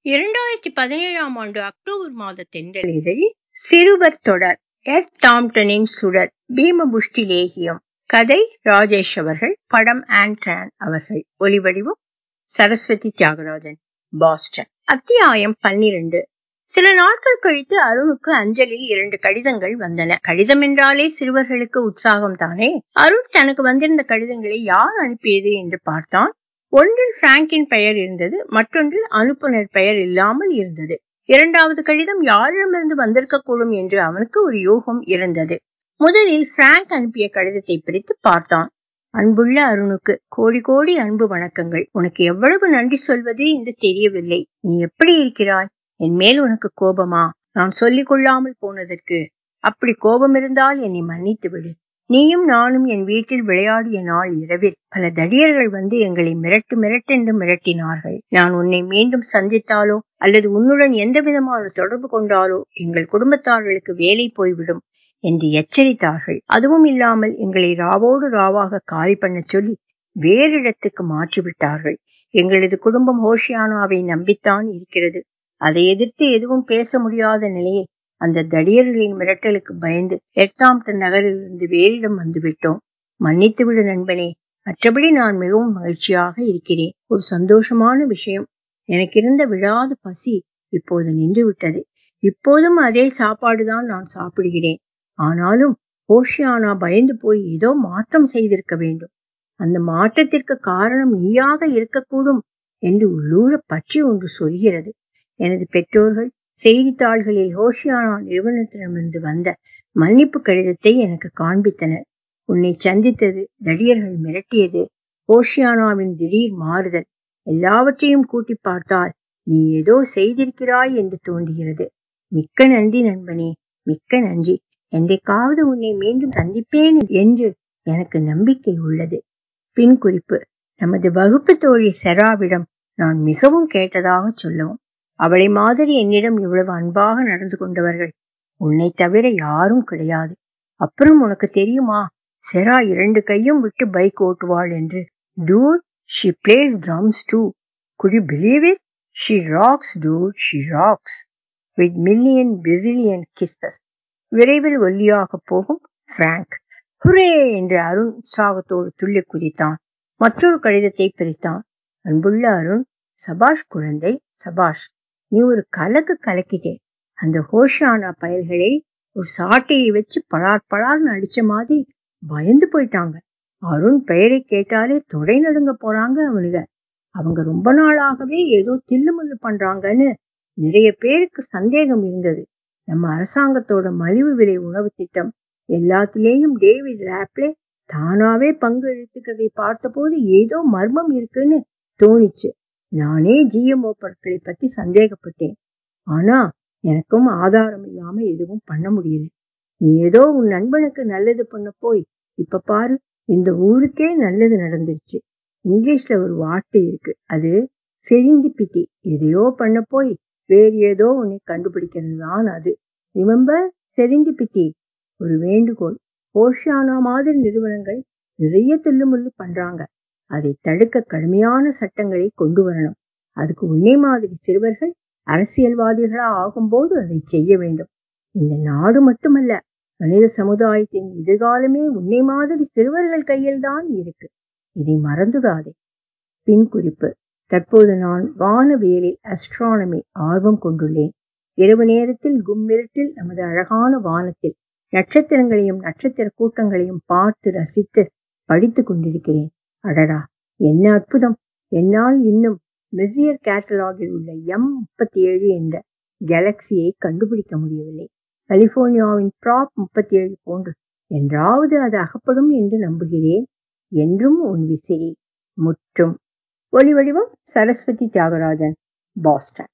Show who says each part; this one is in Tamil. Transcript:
Speaker 1: இரண்டாயிரத்தி பதினேழாம் ஆண்டு அக்டோபர் மாத தென்றல் இதழில் சிறுவர் தொடர் எஸ் டாம்டனின் சுடர் பீமபுஷ்டி லேகியம் கதை ராஜேஷ் அவர்கள் படம் ஆண்ட்ரான் அவர்கள் ஒலிவடிவம் சரஸ்வதி தியாகராஜன் பாஸ்டன் அத்தியாயம் பன்னிரண்டு சில நாட்கள் கழித்து அருணுக்கு அஞ்சலில் இரண்டு கடிதங்கள் வந்தன கடிதம் என்றாலே சிறுவர்களுக்கு உற்சாகம் தானே அருண் தனக்கு வந்திருந்த கடிதங்களை யார் அனுப்பியது என்று பார்த்தான் ஒன்றில் பிராங்கின் பெயர் இருந்தது மற்றொன்றில் அனுப்புனர் பெயர் இல்லாமல் இருந்தது இரண்டாவது கடிதம் யாரிடமிருந்து வந்திருக்க கூடும் என்று அவனுக்கு ஒரு யூகம் இருந்தது முதலில் பிராங்க் அனுப்பிய கடிதத்தை பிரித்து பார்த்தான் அன்புள்ள அருணுக்கு கோடி கோடி அன்பு வணக்கங்கள் உனக்கு எவ்வளவு நன்றி சொல்வது என்று தெரியவில்லை நீ எப்படி இருக்கிறாய் என் மேல் உனக்கு கோபமா நான் சொல்லிக் கொள்ளாமல் போனதற்கு அப்படி கோபம் இருந்தால் என்னை மன்னித்து விடு நீயும் நானும் என் வீட்டில் விளையாடிய நாள் இரவில் பல தடியர்கள் வந்து எங்களை மிரட்டு மிரட்டென்று மிரட்டினார்கள் நான் உன்னை மீண்டும் சந்தித்தாலோ அல்லது உன்னுடன் எந்த விதமான தொடர்பு கொண்டாலோ எங்கள் குடும்பத்தார்களுக்கு வேலை போய்விடும் என்று எச்சரித்தார்கள் அதுவும் இல்லாமல் எங்களை ராவோடு ராவாக காலி பண்ண சொல்லி வேறு இடத்துக்கு மாற்றிவிட்டார்கள் எங்களது குடும்பம் ஹோஷியானாவை நம்பித்தான் இருக்கிறது அதை எதிர்த்து எதுவும் பேச முடியாத நிலையில் அந்த தடியர்களின் மிரட்டலுக்கு பயந்து எர்தாம்டன் நகரிலிருந்து வேறிடம் வந்துவிட்டோம் மன்னித்து விடு நண்பனே மற்றபடி நான் மிகவும் மகிழ்ச்சியாக இருக்கிறேன் ஒரு சந்தோஷமான விஷயம் எனக்கு இருந்த விழாத பசி இப்போது நின்று விட்டது இப்போதும் அதே சாப்பாடுதான் நான் சாப்பிடுகிறேன் ஆனாலும் ஓஷியானா பயந்து போய் ஏதோ மாற்றம் செய்திருக்க வேண்டும் அந்த மாற்றத்திற்கு காரணம் நீயாக இருக்கக்கூடும் என்று உள்ளூர பற்றி ஒன்று சொல்கிறது எனது பெற்றோர்கள் செய்தித்தாள்களில் ஹோஷியானா நிறுவனத்திடமிருந்து வந்த மன்னிப்பு கடிதத்தை எனக்கு காண்பித்தனர் உன்னை சந்தித்தது தடியர்கள் மிரட்டியது ஓஷியானாவின் திடீர் மாறுதல் எல்லாவற்றையும் கூட்டி பார்த்தால் நீ ஏதோ செய்திருக்கிறாய் என்று தோன்றுகிறது மிக்க நன்றி நண்பனே மிக்க நன்றி என்றைக்காவது உன்னை மீண்டும் சந்திப்பேன் என்று எனக்கு நம்பிக்கை உள்ளது பின் குறிப்பு நமது வகுப்பு தோழி செராவிடம் நான் மிகவும் கேட்டதாக சொல்லவும் அவளை மாதிரி என்னிடம் இவ்வளவு அன்பாக நடந்து கொண்டவர்கள் உன்னை தவிர யாரும் கிடையாது அப்புறம் உனக்கு தெரியுமா செரா இரண்டு கையும் விட்டு பைக் ஓட்டுவாள் என்று dude she plays drums too good you believe it she rocks dude she rocks with million bazillion kisses விரைவில் ஒல்லியாக போகும் பிராங்க் ஹுரே என்று அருண் உற்சாகத்தோடு துள்ளி குதித்தான் மற்றொரு கடிதத்தை பிரித்தான் அன்புள்ள அருண் சபாஷ் குழந்தை சபாஷ் நீ ஒரு கலக்கு கலக்கிட்டே அந்த ஹோஷானா பயல்களை ஒரு சாட்டையை வச்சு பலார் பலார்னு அடிச்ச மாதிரி பயந்து போயிட்டாங்க அருண் பெயரை கேட்டாலே தொடை நடுங்க போறாங்க அவனுங்க அவங்க ரொம்ப நாளாகவே ஏதோ தில்லுமுல்லு பண்றாங்கன்னு நிறைய பேருக்கு சந்தேகம் இருந்தது நம்ம அரசாங்கத்தோட மலிவு விலை உணவு திட்டம் எல்லாத்திலேயும் டேவிட் ராப்லே தானாவே பங்கு இழுத்துக்கிறதை பார்த்தபோது ஏதோ மர்மம் இருக்குன்னு தோணிச்சு நானே ஜிஎம்ஓ பொருட்களை பத்தி சந்தேகப்பட்டேன் ஆனா எனக்கும் ஆதாரம் இல்லாம எதுவும் பண்ண முடியல நீ ஏதோ உன் நண்பனுக்கு நல்லது பண்ண போய் இப்ப பாரு இந்த ஊருக்கே நல்லது நடந்துருச்சு இங்கிலீஷ்ல ஒரு வார்த்தை இருக்கு அது செரிந்திப்பிட்டி எதையோ பண்ண போய் வேறு ஏதோ உன்னை கண்டுபிடிக்கிறது தான் அது ரிமெம்பர் செரிந்திப்பிட்டி ஒரு வேண்டுகோள் ஓஷியானா மாதிரி நிறுவனங்கள் நிறைய தில்லுமுள்ளு பண்றாங்க அதை தடுக்க கடுமையான சட்டங்களை கொண்டு வரணும் அதுக்கு உன்னை மாதிரி சிறுவர்கள் அரசியல்வாதிகளா ஆகும்போது அதை செய்ய வேண்டும் இந்த நாடு மட்டுமல்ல மனித சமுதாயத்தின் எதிர்காலமே உன்னை மாதிரி சிறுவர்கள் கையில் தான் இருக்கு இதை மறந்துடாதே பின் குறிப்பு தற்போது நான் வானவியலில் அஸ்ட்ரானமி ஆர்வம் கொண்டுள்ளேன் இரவு நேரத்தில் கும்மிருட்டில் நமது அழகான வானத்தில் நட்சத்திரங்களையும் நட்சத்திர கூட்டங்களையும் பார்த்து ரசித்து படித்து கொண்டிருக்கிறேன் அடடா என்ன அற்புதம் என்னால் இன்னும் மெசியர் கேட்டலாகில் உள்ள எம் முப்பத்தி ஏழு என்ற கேலக்சியை கண்டுபிடிக்க முடியவில்லை கலிபோர்னியாவின் ப்ராப் முப்பத்தி ஏழு போன்று என்றாவது அது அகப்படும் என்று நம்புகிறேன் என்றும் உன் விசிறி முற்றும் ஒலி வடிவம் சரஸ்வதி தியாகராஜன் பாஸ்டன்